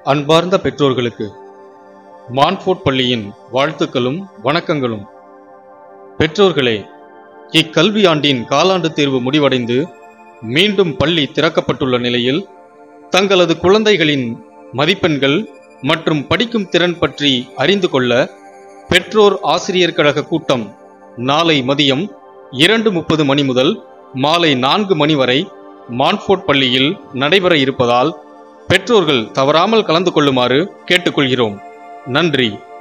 அன்பார்ந்த பெற்றோர்களுக்கு மான்ஃபோர்ட் பள்ளியின் வாழ்த்துக்களும் வணக்கங்களும் பெற்றோர்களே இக்கல்வியாண்டின் காலாண்டு தேர்வு முடிவடைந்து மீண்டும் பள்ளி திறக்கப்பட்டுள்ள நிலையில் தங்களது குழந்தைகளின் மதிப்பெண்கள் மற்றும் படிக்கும் திறன் பற்றி அறிந்து கொள்ள பெற்றோர் ஆசிரியர் கழக கூட்டம் நாளை மதியம் இரண்டு முப்பது மணி முதல் மாலை நான்கு மணி வரை மான்ஃபோர்ட் பள்ளியில் நடைபெற இருப்பதால் பெற்றோர்கள் தவறாமல் கலந்து கொள்ளுமாறு கேட்டுக்கொள்கிறோம் நன்றி